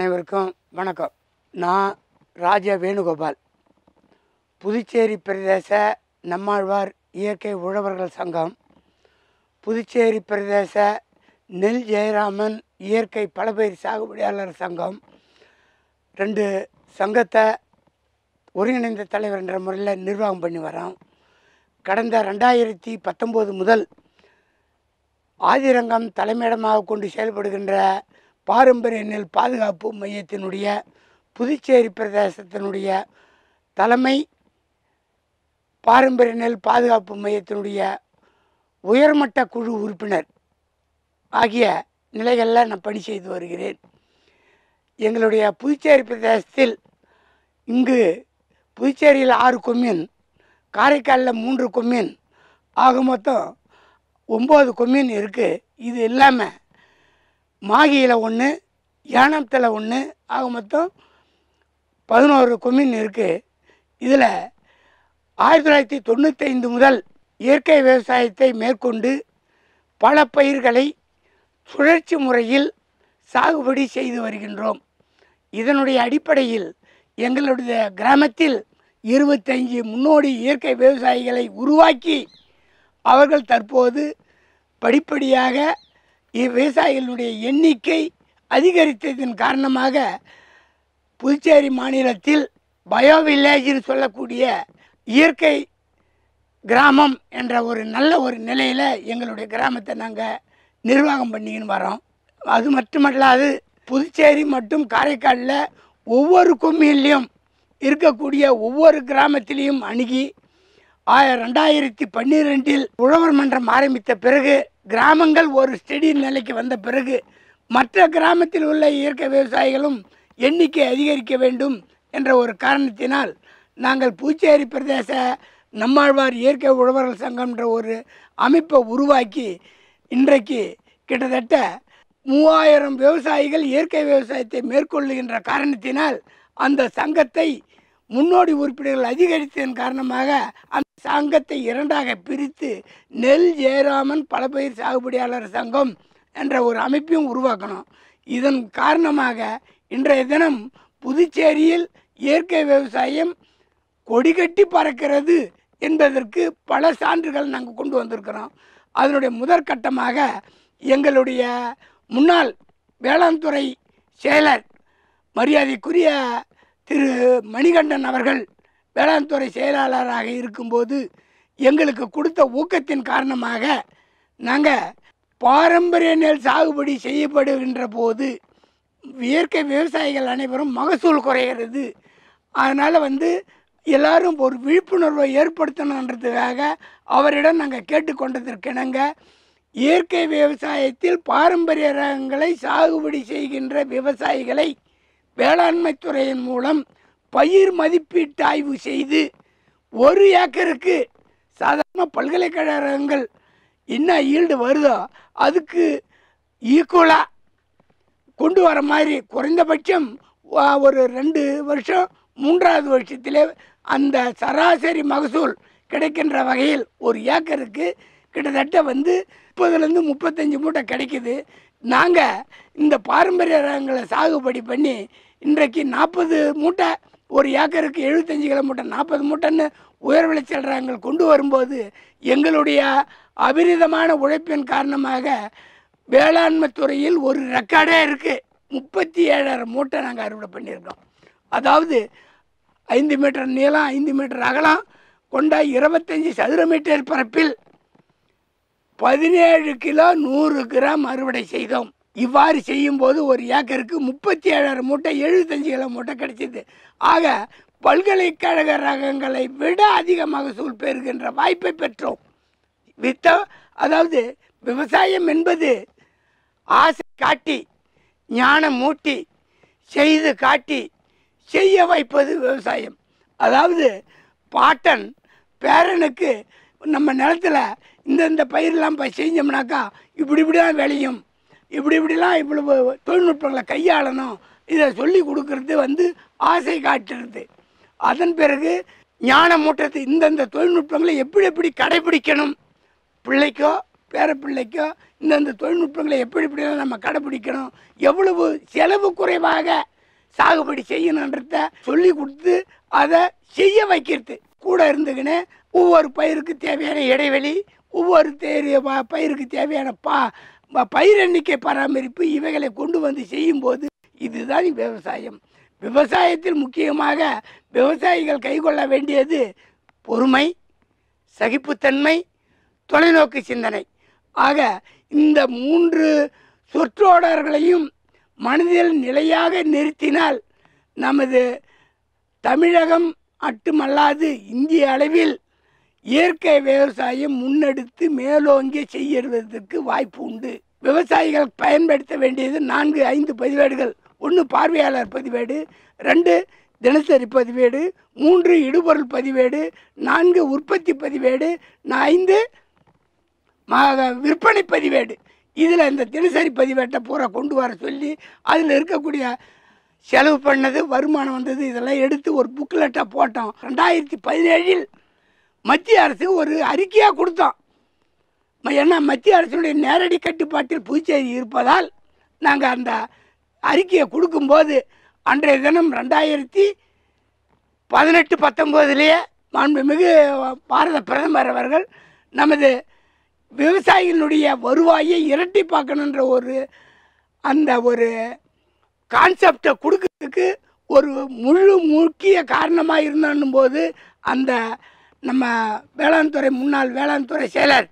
அனைவருக்கும் வணக்கம் நான் ராஜா வேணுகோபால் புதுச்சேரி பிரதேச நம்மாழ்வார் இயற்கை உழவர்கள் சங்கம் புதுச்சேரி பிரதேச நெல் ஜெயராமன் இயற்கை பலபயிர் சாகுபடியாளர் சங்கம் ரெண்டு சங்கத்தை ஒருங்கிணைந்த தலைவர் என்ற முறையில் நிர்வாகம் பண்ணி வரோம் கடந்த ரெண்டாயிரத்தி பத்தொம்போது முதல் ஆதிரங்கம் தலைமையிடமாக கொண்டு செயல்படுகின்ற பாரம்பரிய நெல் பாதுகாப்பு மையத்தினுடைய புதுச்சேரி பிரதேசத்தினுடைய தலைமை பாரம்பரிய நெல் பாதுகாப்பு மையத்தினுடைய உயர்மட்ட குழு உறுப்பினர் ஆகிய நிலைகளில் நான் பணி செய்து வருகிறேன் எங்களுடைய புதுச்சேரி பிரதேசத்தில் இங்கு புதுச்சேரியில் ஆறு கொம்யூன் காரைக்காலில் மூன்று கொம்யூன் ஆக மொத்தம் ஒம்பது கொம்யூன் இருக்குது இது இல்லாமல் மாகியில் ஒன்று யானத்தில் ஒன்று ஆக மொத்தம் பதினோரு கொம்யூன் இருக்குது இதில் ஆயிரத்தி தொள்ளாயிரத்தி தொண்ணூத்தைந்து முதல் இயற்கை விவசாயத்தை மேற்கொண்டு பல பயிர்களை சுழற்சி முறையில் சாகுபடி செய்து வருகின்றோம் இதனுடைய அடிப்படையில் எங்களுடைய கிராமத்தில் இருபத்தஞ்சி முன்னோடி இயற்கை விவசாயிகளை உருவாக்கி அவர்கள் தற்போது படிப்படியாக இவ்விவசாயிகளுடைய எண்ணிக்கை அதிகரித்ததன் காரணமாக புதுச்சேரி மாநிலத்தில் பயோ வில்லேஜ்னு சொல்லக்கூடிய இயற்கை கிராமம் என்ற ஒரு நல்ல ஒரு நிலையில் எங்களுடைய கிராமத்தை நாங்கள் நிர்வாகம் பண்ணிக்கின்னு வரோம் அது மட்டுமல்லாது புதுச்சேரி மற்றும் காரைக்காலில் ஒவ்வொரு கொம்மியிலையும் இருக்கக்கூடிய ஒவ்வொரு கிராமத்திலையும் அணுகி ஆய ரெண்டாயிரத்தி பன்னிரெண்டில் உழவர் மன்றம் ஆரம்பித்த பிறகு கிராமங்கள் ஒரு ஸ்டெடி நிலைக்கு வந்த பிறகு மற்ற கிராமத்தில் உள்ள இயற்கை விவசாயிகளும் எண்ணிக்கை அதிகரிக்க வேண்டும் என்ற ஒரு காரணத்தினால் நாங்கள் பூச்சேரி பிரதேச நம்மாழ்வார் இயற்கை உழவர்கள் சங்கம்ன்ற ஒரு அமைப்பை உருவாக்கி இன்றைக்கு கிட்டத்தட்ட மூவாயிரம் விவசாயிகள் இயற்கை விவசாயத்தை மேற்கொள்ளுகின்ற காரணத்தினால் அந்த சங்கத்தை முன்னோடி உறுப்பினர்கள் அதிகரித்ததன் காரணமாக அந்த சங்கத்தை இரண்டாக பிரித்து நெல் ஜெயராமன் பலபயிர் சாகுபடியாளர் சங்கம் என்ற ஒரு அமைப்பையும் உருவாக்கணும் இதன் காரணமாக இன்றைய தினம் புதுச்சேரியில் இயற்கை விவசாயம் கொடிகட்டி பறக்கிறது என்பதற்கு பல சான்றுகள் நாங்கள் கொண்டு வந்திருக்கிறோம் அதனுடைய முதற்கட்டமாக எங்களுடைய முன்னாள் வேளாண் துறை செயலர் மரியாதைக்குரிய திரு மணிகண்டன் அவர்கள் வேளாண் துறை செயலாளராக இருக்கும்போது எங்களுக்கு கொடுத்த ஊக்கத்தின் காரணமாக நாங்கள் பாரம்பரிய நெல் சாகுபடி செய்யப்படுகின்ற போது இயற்கை விவசாயிகள் அனைவரும் மகசூல் குறைகிறது அதனால் வந்து எல்லாரும் ஒரு விழிப்புணர்வை ஏற்படுத்தணுன்றதுக்காக அவரிடம் நாங்கள் கேட்டுக்கொண்டதற்கிணங்க இயற்கை விவசாயத்தில் பாரம்பரிய ரகங்களை சாகுபடி செய்கின்ற விவசாயிகளை வேளாண்மை துறையின் மூலம் பயிர் மதிப்பீட்டு ஆய்வு செய்து ஒரு ஏக்கருக்கு சாதாரண பல்கலைக்கழகங்கள் என்ன ஈல்டு வருதோ அதுக்கு ஈக்குவலாக கொண்டு வர மாதிரி குறைந்தபட்சம் வ- ஒரு ரெண்டு வருஷம் மூன்றாவது வருஷத்திலே அந்த சராசரி மகசூல் கிடைக்கின்ற வகையில் ஒரு ஏக்கருக்கு கிட்டத்தட்ட வந்து முப்பதுலேருந்து முப்பத்தஞ்சு மூட்டை கிடைக்குது நாங்கள் இந்த பாரம்பரிய ரகங்களை சாகுபடி பண்ணி இன்றைக்கு நாற்பது மூட்டை ஒரு ஏக்கருக்கு எழுபத்தஞ்சு கிலோ மூட்டை நாற்பது மூட்டைன்னு உயர் விளைச்சல் ரகங்கள் கொண்டு வரும்போது எங்களுடைய அபிரிதமான உழைப்பின் காரணமாக வேளாண்மை துறையில் ஒரு ரெக்கார்டே இருக்குது முப்பத்தி ஏழாயிரம் மூட்டை நாங்கள் அறுவடை பண்ணியிருக்கோம் அதாவது ஐந்து மீட்டர் நீளம் ஐந்து மீட்டர் அகலம் கொண்ட இருபத்தஞ்சி சதுர மீட்டர் பரப்பில் பதினேழு கிலோ நூறு கிராம் அறுவடை செய்தோம் இவ்வாறு செய்யும்போது ஒரு ஏக்கருக்கு முப்பத்தி ஏழாயிரம் மூட்டை எழுபத்தஞ்சு கிலோ மூட்டை கிடைச்சிது ஆக பல்கலைக்கழக ரகங்களை விட அதிக மகசூல் பெறுகின்ற வாய்ப்பை பெற்றோம் வித்த அதாவது விவசாயம் என்பது ஆசை காட்டி ஞானம் மூட்டி செய்து காட்டி செய்ய வைப்பது விவசாயம் அதாவது பாட்டன் பேரனுக்கு நம்ம நிலத்துல இந்தந்த பயிரெலாம் இப்போ செஞ்சோம்னாக்கா இப்படி இப்படிலாம் விளையும் இப்படி இப்படிலாம் இவ்வளவு தொழில்நுட்பங்களை கையாளணும் இதை சொல்லி கொடுக்கறது வந்து ஆசை காட்டுறது அதன் பிறகு ஞானம் மூட்டத்து இந்தந்த தொழில்நுட்பங்களை எப்படி எப்படி கடைபிடிக்கணும் பிள்ளைக்கோ பேரப்பிள்ளைக்கோ இந்தந்த தொழில்நுட்பங்களை எப்படி எப்படிலாம் நம்ம கடைப்பிடிக்கணும் எவ்வளவு செலவு குறைவாக சாகுபடி செய்யணுன்றத சொல்லி கொடுத்து அதை செய்ய வைக்கிறது கூட இருந்துக்கின்னு ஒவ்வொரு பயிருக்கு தேவையான இடைவெளி ஒவ்வொரு தேர் ப- பயிருக்கு தேவையான பா ப- பயிர் எண்ணிக்கை பராமரிப்பு இவைகளை கொண்டு வந்து செய்யும்போது இதுதான் விவசாயம் விவசாயத்தில் முக்கியமாக விவசாயிகள் கைக்கொள்ள வேண்டியது பொறுமை சகிப்புத்தன்மை தொலைநோக்கு சிந்தனை ஆக இந்த மூன்று சொற்றொடர்களையும் மனதில் நிலையாக நிறுத்தினால் நமது தமிழகம் மட்டுமல்லாது இந்திய அளவில் இயற்கை விவசாயம் முன்னெடுத்து மேலோங்கி செய்யறதுக்கு வாய்ப்பு உண்டு விவசாயிகள் பயன்படுத்த வேண்டியது நான்கு ஐந்து பதிவேடுகள் ஒன்று பார்வையாளர் பதிவேடு ரெண்டு தினசரி பதிவேடு மூன்று இடுபொருள் பதிவேடு நான்கு உற்பத்தி பதிவேடு நா- ஐந்து மா- விற்பனை பதிவேடு இதில் இந்த தினசரி பதிவேட்டை பூரா கொண்டு வர சொல்லி அதில் இருக்கக்கூடிய செலவு பண்ணது வருமானம் வந்தது இதெல்லாம் எடுத்து ஒரு புக்லெட்டாக போட்டோம் ரெண்டாயிரத்தி பதினேழில் மத்திய அரசு ஒரு அறிக்கையாக கொடுத்தோம் ம- ஏன்னா மத்திய அரசுடைய நேரடி கட்டுப்பாட்டில் புதுச்சேரி இருப்பதால் நாங்கள் அந்த அறிக்கையை கொடுக்கும்போது அன்றைய தினம் ரெண்டாயிரத்தி பதினெட்டு பத்தொம்போதுலேயே மாண்புமிகு பாரத பிரதமர் அவர்கள் நமது விவசாயிகளுடைய வருவாயை இரட்டிப்பாக்கணுன்ற ஒரு அந்த ஒரு கான்செப்டை கொடுக்கறதுக்கு ஒரு முழு முக்கிய காரணமாக இருந்தான்னும் போது அந்த நம்ம வேளாண் துறை முன்னாள் வேளாண் துறை செயலர்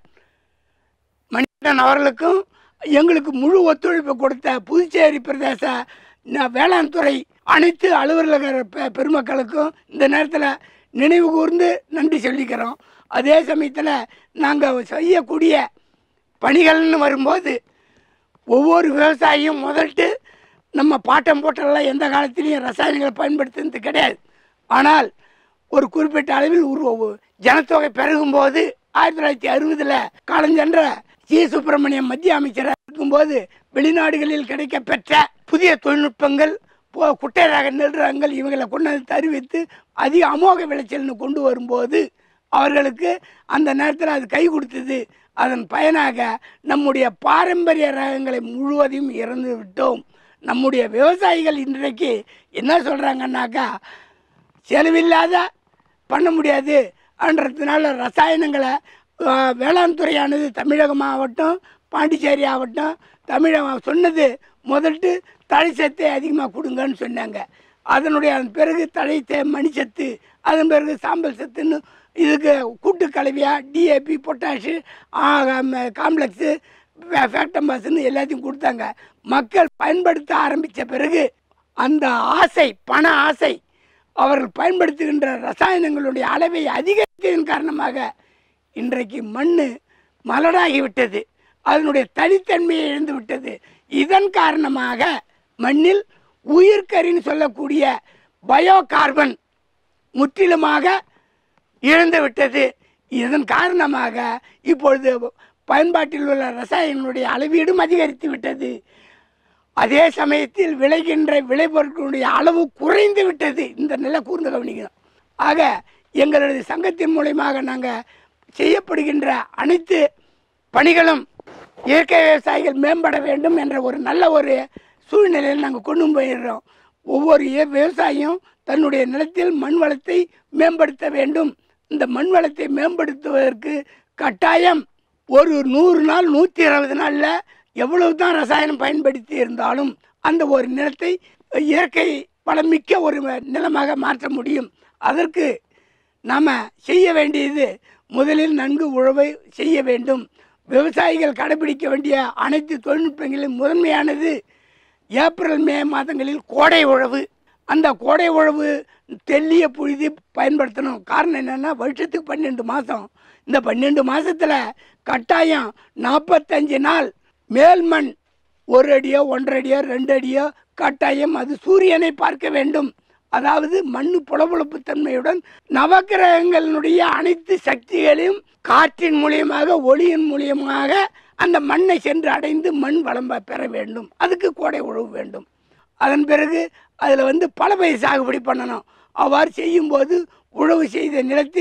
மணிகண்டன் அவர்களுக்கும் எங்களுக்கு முழு ஒத்துழைப்பு கொடுத்த புதுச்சேரி பிரதேச ந- வேளாண் துறை அனைத்து அலுவலக பெ- பெருமக்களுக்கும் இந்த நேரத்தில் நினைவு கூர்ந்து நன்றி சொல்லிக்கிறோம் அதே சமயத்தில் நாங்கள் செய்யக்கூடிய பணிகள்னு வரும்போது ஒவ்வொரு விவசாயியும் முதல்ட்டு நம்ம பாட்டம் போட்டெல்லாம் எந்த காலத்திலையும் ரசாயனங்களை பயன்படுத்துறது கிடையாது ஆனால் ஒரு குறிப்பிட்ட அளவில் ஒரு ஜனத்தொகை பெருகும்போது ஆயிரத்தி தொள்ளாயிரத்தி அறுபதில் காலஞ்சென்ற சி சுப்பிரமணியம் மத்திய அமைச்சராக இருக்கும்போது வெளிநாடுகளில் கிடைக்க பெற்ற புதிய தொழில்நுட்பங்கள் போ- குட்டை ரக நெல் ரகங்கள் இவங்களை கொண்டு வந்து தருவித்து அதிக அமோக விளைச்சல்னு கொண்டு வரும்போது அவர்களுக்கு அந்த நேரத்தில் அது கை கொடுத்தது அதன் பயனாக நம்முடைய பாரம்பரிய ரகங்களை முழுவதையும் இறந்து விட்டோம் நம்முடைய விவசாயிகள் இன்றைக்கு என்ன சொல்கிறாங்கன்னாக்கா செலவில்லாத பண்ண முடியாது என்றதுனால ரசாயனங்களை ஆ, வேளாண் துறையானது தமிழகமாகட்டும் பாண்டிச்சேரி ஆகட்டும் தமிழகம் சொன்னது முதல்ட்டு தழை சத்தை அதிகமாக கொடுங்கன்னு சொன்னாங்க அதனுடைய அதன் பிறகு தழை சே மணிச்சத்து அதன் பிறகு சாம்பல் சத்துன்னு இதுக்கு கூட்டு கலவையாக டிஏபி பொட்டாஷு காம்ப்ளெக்ஸு ஃபேக்டம்பாஸ்ன்னு எல்லாத்தையும் கொடுத்தாங்க மக்கள் பயன்படுத்த ஆரம்பித்த பிறகு அந்த ஆசை பண ஆசை அவர்கள் பயன்படுத்துகின்ற ரசாயனங்களுடைய அளவை அதிகரித்ததன் காரணமாக இன்றைக்கு மண் மலடாகிவிட்டது அதனுடைய தனித்தன்மையை இழந்து விட்டது இதன் காரணமாக மண்ணில் உயிர்கரின்னு சொல்லக்கூடிய பயோ கார்பன் முற்றிலுமாக இழந்து விட்டது இதன் காரணமாக இப்பொழுது பயன்பாட்டில் உள்ள ரசாயனங்களுடைய அளவீடும் அதிகரித்து விட்டது அதே சமயத்தில் விளைகின்ற விளைபொருட்களுடைய அளவு குறைந்து விட்டது இந்த நிலை கூர்ந்து கவனிக்கணும் ஆக எங்களது சங்கத்தின் மூலயமாக நாங்கள் செய்யப்படுகின்ற அனைத்து பணிகளும் இயற்கை விவசாயிகள் மேம்பட வேண்டும் என்ற ஒரு நல்ல ஒரு சூழ்நிலையில் நாங்கள் கொண்டு போயிடுறோம் ஒவ்வொரு இய- விவசாயியும் தன்னுடைய நிலத்தில் மண் வளத்தை மேம்படுத்த வேண்டும் இந்த மண் வளத்தை மேம்படுத்துவதற்கு கட்டாயம் ஒரு நூறு நாள் நூற்றி இருபது நாளில் எவ்வளவு தான் ரசாயனம் பயன்படுத்தி இருந்தாலும் அந்த ஒரு நிலத்தை இயற்கை வளமிக்க ஒரு நிலமாக மாற்ற முடியும் அதற்கு நாம் செய்ய வேண்டியது முதலில் நன்கு உழவை செய்ய வேண்டும் விவசாயிகள் கடைபிடிக்க வேண்டிய அனைத்து தொழில்நுட்பங்களிலும் முதன்மையானது ஏப்ரல் மே மாதங்களில் கோடை உழவு அந்த கோடை உழவு தெல்லிய புழுதி பயன்படுத்தணும் காரணம் என்னென்னா வருஷத்துக்கு பன்னெண்டு மாதம் இந்த பன்னெண்டு மாதத்தில் கட்டாயம் நாற்பத்தஞ்சு நாள் மேல் மண் ஒரு அடியோ ஒன்றரை அடியோ ரெண்டு அடியோ கட்டாயம் அது சூரியனை பார்க்க வேண்டும் அதாவது மண்ணு புலபுலப்பு தன்மையுடன் நவக்கிரகங்களினுடைய அனைத்து சக்திகளையும் காற்றின் மூலியமாக ஒளியின் மூலியமாக அந்த மண்ணை சென்று அடைந்து மண் வளம் பெற வேண்டும் அதுக்கு கோடை உழவு வேண்டும் அதன் பிறகு அதில் வந்து பல பயிர் சாகுபடி பண்ணணும் அவ்வாறு செய்யும்போது உழவு செய்த நிலத்தில்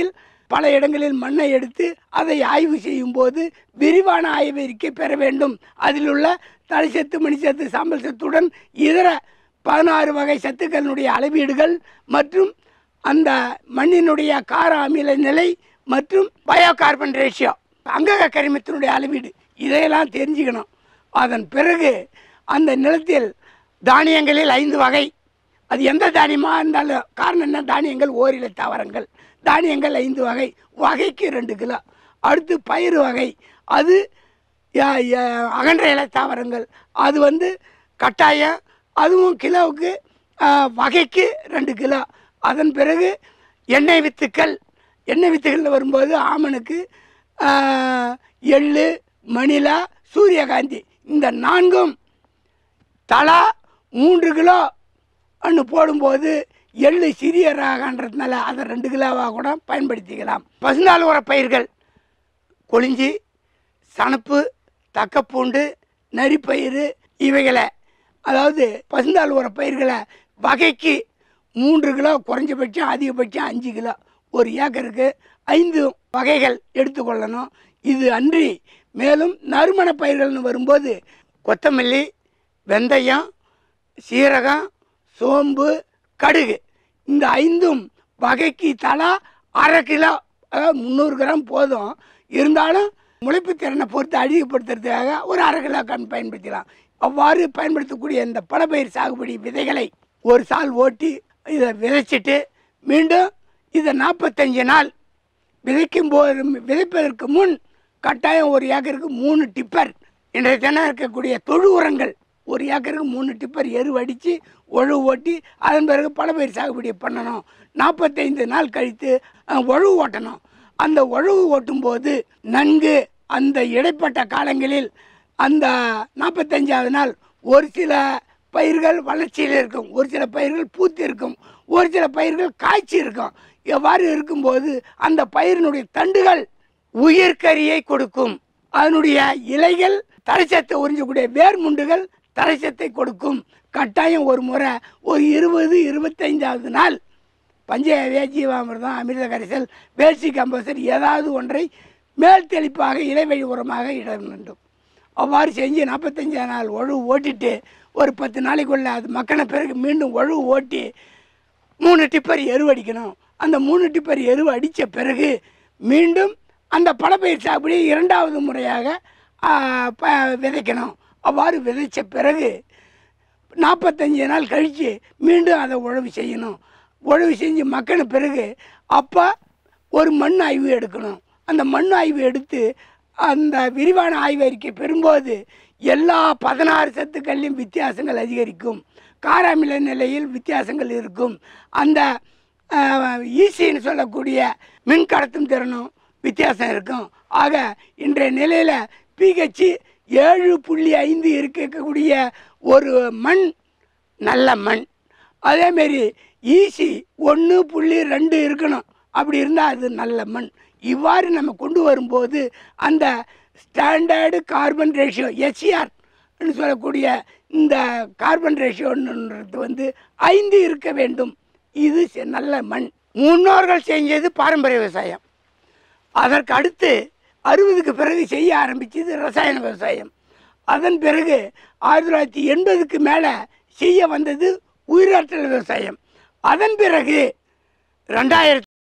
பல இடங்களில் மண்ணை எடுத்து அதை ஆய்வு செய்யும் போது விரிவான ஆய்வறிக்கை பெற வேண்டும் அதில் உள்ள தலைச்சத்து மணிச்சத்து சாம்பல் சத்துடன் இதர பதினாறு வகை சத்துக்களினுடைய அளவீடுகள் மற்றும் அந்த மண்ணினுடைய கார அமில நிலை மற்றும் பயோ கார்பன் ரேஷியோ அங்கக கரிமத்தினுடைய அளவீடு இதையெல்லாம் தெரிஞ்சுக்கணும் அதன் பிறகு அந்த நிலத்தில் தானியங்களில் ஐந்து வகை அது எந்த தானியமாக இருந்தாலும் காரணம் என்ன தானியங்கள் ஓரில தாவரங்கள் தானியங்கள் ஐந்து வகை வகைக்கு ரெண்டு கிலோ அடுத்து பயிர் வகை அது ய- ய- அகன்ற இலை தாவரங்கள் அது வந்து கட்டாயம் அதுவும் கிலோவுக்கு ஆ, வகைக்கு ரெண்டு கிலோ அதன் பிறகு எண்ணெய் வித்துக்கள் எண்ணெய் வித்துக்களில் வரும்போது ஆமணுக்கு ஆ, எள்ளு மணிலா சூரியகாந்தி இந்த நான்கும் தலா மூன்று கிலோ அன்னு போடும்போது எள்ளு சிறிய ராகன்றதுனால அதை ரெண்டு கிலோவாக கூட பயன்படுத்திக்கலாம் பசுந்தாள் உர பயிர்கள் கொளிஞ்சி சணப்பு தக்கப்பூண்டு நரிப்பயிறு இவைகளை அதாவது பசுந்தாள் உர பயிர்களை வகைக்கு மூன்று கிலோ குறைஞ்சபட்சம் அதிகபட்சம் அஞ்சு கிலோ ஒரு ஏக்கருக்கு ஐந்து வகைகள் எடுத்துக்கொள்ளணும் இது அன்றி மேலும் நறுமண பயிர்கள்னு வரும்போது கொத்தமல்லி வெந்தயம் சீரகம் சோம்பு கடுகு இந்த ஐந்தும் வகைக்கு தலா அரை கிலோ அதாவது முந்நூறு கிராம் போதும் இருந்தாலும் முளைப்பு திறனை பொறுத்து அதிகப்படுத்துறதுக்காக ஒரு அரை கிலோ கண் பயன்படுத்தலாம் அவ்வாறு பயன்படுத்தக்கூடிய இந்த பழப்பயிர் சாகுபடி விதைகளை ஒரு சால் ஓட்டி இதை விதைச்சிட்டு மீண்டும் இதை நாற்பத்தஞ்சு நாள் விதைக்கும் போது விதைப்பதற்கு முன் கட்டாயம் ஒரு ஏக்கருக்கு மூணு டிப்பர் இன்றைய தினம் இருக்கக்கூடிய தொழு உரங்கள் ஒரு ஏக்கருக்கு மூணு டிப்பர் எரு அடித்து உழவு ஓட்டி அதன் பிறகு பழப்பயிர் சாகுபடி பண்ணணும் நாற்பத்தைந்து நாள் கழித்து அஹ், உழவு ஓட்டணும் அந்த உழவு ஓட்டும்போது நன்கு அந்த இடைப்பட்ட காலங்களில் அந்த நாற்பத்தஞ்சாவது நாள் ஒரு சில பயிர்கள் வளர்ச்சியில் இருக்கும் ஒரு சில பயிர்கள் பூத்து இருக்கும் ஒரு சில பயிர்கள் காய்ச்சி இருக்கும் எவ்வாறு இருக்கும்போது அந்த பயிரினுடைய தண்டுகள் உயிர்க்கரியை கொடுக்கும் அதனுடைய இலைகள் தரைச்சத்தை உறிஞ்சக்கூடிய வேர்முண்டுகள் தரைச்சத்தை கொடுக்கும் கட்டாயம் ஒரு முறை ஒரு இருபது இருபத்தைந்தாவது நாள் பஞ்சகவியா ஜீவாமிர்தம் அமிர்த கரைசல் வேர்சி கம்போசர் ஏதாவது ஒன்றை மேல் தெளிப்பாக இலைவழி உரமாக இட வேண்டும் அவ்வாறு செஞ்சு நாற்பத்தஞ்சாம் நாள் ஒழுவு ஓட்டிட்டு ஒரு பத்து நாளைக்குள்ள அது மக்கின பிறகு மீண்டும் ஒழுவு ஓட்டி மூணு டிப்பர் எரு அடிக்கணும் அந்த மூணு டிப்பர் எரு அடித்த பிறகு மீண்டும் அந்த பழப்பயிர் சாகுபடி இரண்டாவது முறையாக ஆ, ப- விதைக்கணும் அவ்வாறு விதைச்ச பிறகு நாற்பத்தஞ்சு நாள் கழித்து மீண்டும் அதை உழவு செய்யணும் உழவு செஞ்சு மக்கின பிறகு அப்போ ஒரு மண் ஆய்வு எடுக்கணும் அந்த மண் ஆய்வு எடுத்து அந்த விரிவான ஆய்வு அறிக்கை பெறும்போது எல்லா பதினாறு சத்துக்கள்லையும் வித்தியாசங்கள் அதிகரிக்கும் காராமில நிலையில் வித்தியாசங்கள் இருக்கும் அந்த ஈசின்னு சொல்லக்கூடிய மின் கடத்தும் திறனும் வித்தியாசம் இருக்கும் ஆக இன்றைய நிலையில் பிஹெச் ஏழு புள்ளி ஐந்து இருக்கக்கூடிய ஒரு மண் நல்ல மண் அதேமாரி ஈசி ஒன்று புள்ளி ரெண்டு இருக்கணும் அப்படி இருந்தால் அது நல்ல மண் இவ்வாறு நம்ம கொண்டு வரும்போது அந்த ஸ்டாண்டர்டு கார்பன் ரேஷியோ எஸ்சிஆர் சொல்லக்கூடிய இந்த கார்பன் ரேஷியோன்றது வந்து ஐந்து இருக்க வேண்டும் இது செ- நல்ல மண் முன்னோர்கள் செஞ்சது பாரம்பரிய விவசாயம் அதற்கு அடுத்து அறுபதுக்கு பிறகு செய்ய ஆரம்பிச்சது ரசாயன விவசாயம் அதன் பிறகு ஆயிரத்தி தொள்ளாயிரத்தி எண்பதுக்கு மேலே செய்ய வந்தது உயிராற்றல் விவசாயம் அதன் பிறகு ரெண்டாயிரத்தி